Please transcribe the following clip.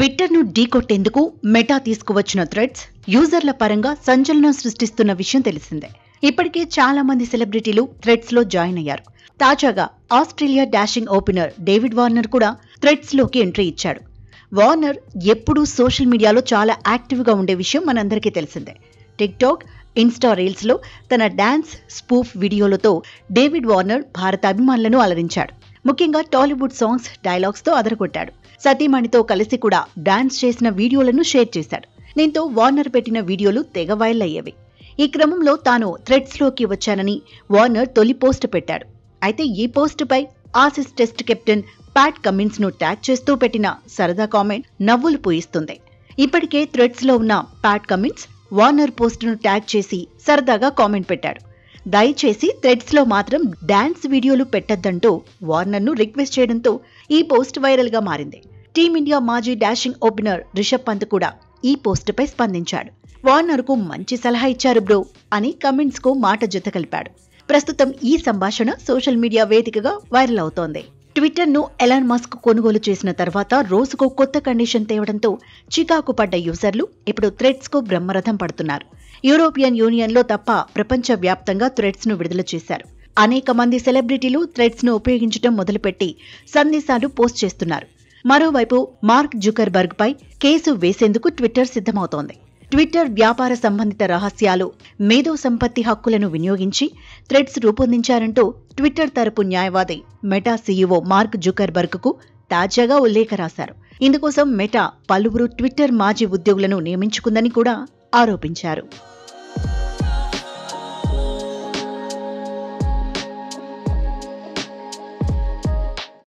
ట్విట్టర్ను ఢీకొట్టేందుకు meta తీసుకువచ్చిన threads యూజర్ల పరంగా సంచలనం సృష్టిస్తున్న విషయం తెలిసిందే ఇప్పటికే చాలా మంది సెలబ్రిటీలు థ్రెడ్స్ లో జాయిన్ అయ్యారు తాజాగా Australia dashing opener David Warner కూడా థ్రెడ్స్ లోకి ఎంట్రీ ఇచ్చాడు వార్నర్ ఎప్పుడూ సోషల్ మీడియాలో చాలా యాక్టివ్ గా ఉండే విషయం మనందరికీ తెలిసిందే టిక్ టాక్ ఇన్స్టా రీల్స్ లో తన డాన్స్ స్పూఫ్ వీడియోలతో డేవిడ్ వార్నర్ భారత అభిమానులను అలరించాడు ముఖ్యంగా టాలీవుడ్ సాంగ్స్ డైలాగ్స్ తో అదరగొట్టాడు సతీమణితో కలిసి కూడా డాన్స్ చేసిన వీడియోలను షేర్ చేశాడు దీంతో వార్నర్ పెట్టిన వీడియోలు తెగ వైరల్ అయ్యేవి ఈ క్రమంలో తాను థ్రెడ్స్ లోకి వచ్చానని వార్నర్ తొలి పోస్ట్ పెట్టాడు అయితే ఈ పోస్టుపై Aussie test captain Pat Cummins ను ట్యాగ్ చేస్తూ పెట్టిన సరదా కామెంట్ నవ్వులు పూయిస్తుంది ఇప్పటికే థ్రెడ్స్ లో ఉన్న ప్యాట్ కమిన్స్ వార్నర్ పోస్టును ట్యాగ్ చేసి సరదాగా కామెంట్ పెట్టాడు దయచేసి థ్రెడ్స్ లో మాత్రం డాన్స్ వీడియోలు పెట్టద్దంటూ వార్నర్ ను రిక్వెస్ట్ చేయడంతో ఈ పోస్ట్ వైరల్ గా మారింది టీమిండియా మాజీ డాషింగ్ ఓపెనర్ రిషబ్ పంత్ కూడా ఈ పోస్టుపై స్పందించాడు వార్నర్ కు మంచి సలహా ఇచ్చారు బ్రో అని కమెంట్స్ కు మాట జత కలిపాడు ప్రస్తుతం ఈ సంభాషణ సోషల్ మీడియా వేదికగా వైరల్ అవుతోంది ట్విట్టర్ ను ఎలాన్ మస్క్ కొనుగోలు చేసిన తర్వాత రోజుకో కొత్త కండిషన్ తేవడంతో చికాకు పడ్డ యూజర్లు ఇప్పుడు థ్రెడ్స్ కు బ్రహ్మరథం పడుతున్నారు యూరోపియన్ యూనియన్ లో తప్ప ప్రపంచ వ్యాప్తంగా థ్రెడ్స్ ను విడుదల చేశారు అనేక మంది సెలబ్రిటీలు థ్రెడ్స్ ను ఉపయోగించడం మొదలుపెట్టి సందేశాలు పోస్ట్ చేస్తున్నారు మరోవైపు మార్క్ జుకర్బర్గ్ పై కేసు వేసేందుకు ట్విట్టర్ సిద్ధమవుతోంది ట్విట్టర్ వ్యాపార సంబంధిత రహస్యాలు మేధో సంపత్తి హక్కులను వినియోగించి థ్రెడ్స్ రూపొందించారంటూ ట్విట్టర్ తరపు న్యాయవాది మెటా సీఈఓ మార్క్ జుకర్బర్గ్ కు తాజాగా ఉల్లేఖ రాశారు ఇందుకోసం మెటా పలువురు ట్విట్టర్ మాజీ ఉద్యోగులను నియమించుకుందని కూడా ఆరోపించారు